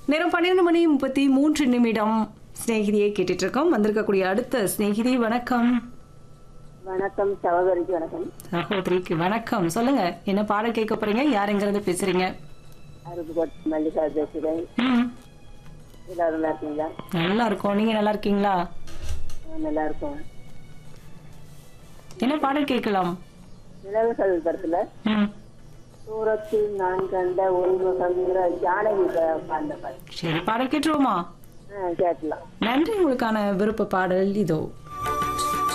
நேரம் பன்னிரண்டு மணி முப்பத்தி மூன்று நிமிடம் சிநேகிதியை கேட்டுட்டு இருக்கோம் வந்திருக்கக்கூடிய அடுத்த சிநேகிதி வணக்கம் வணக்கம் சகோதரிக்கு வணக்கம் சகோதரிக்கு வணக்கம் சொல்லுங்க என்ன பாடல் கேட்க போறீங்க யாருங்கிறது பேசுறீங்க அருப்புக்கோட்டை மல்லிகா பேசுகிறேன் ம் எல்லாரும் நல்லா இருக்கீங்களா நல்லா இருக்கோம் நீங்க நல்லா இருக்கீங்களா நான் நல்லா இருக்கோம் என்ன பாடல் கேட்கலாம் நிலவுகள் படத்துல ம் தூரத்தில் நான் கண்ட ஒருமுகங்கிற ஜானகி ப- பாடின பாட்டு சரி பாடல் கேட்டுருவோமா ஆ, கேட்கலாம் நன்றி உங்களுக்கான விருப்ப பாடல் இதோ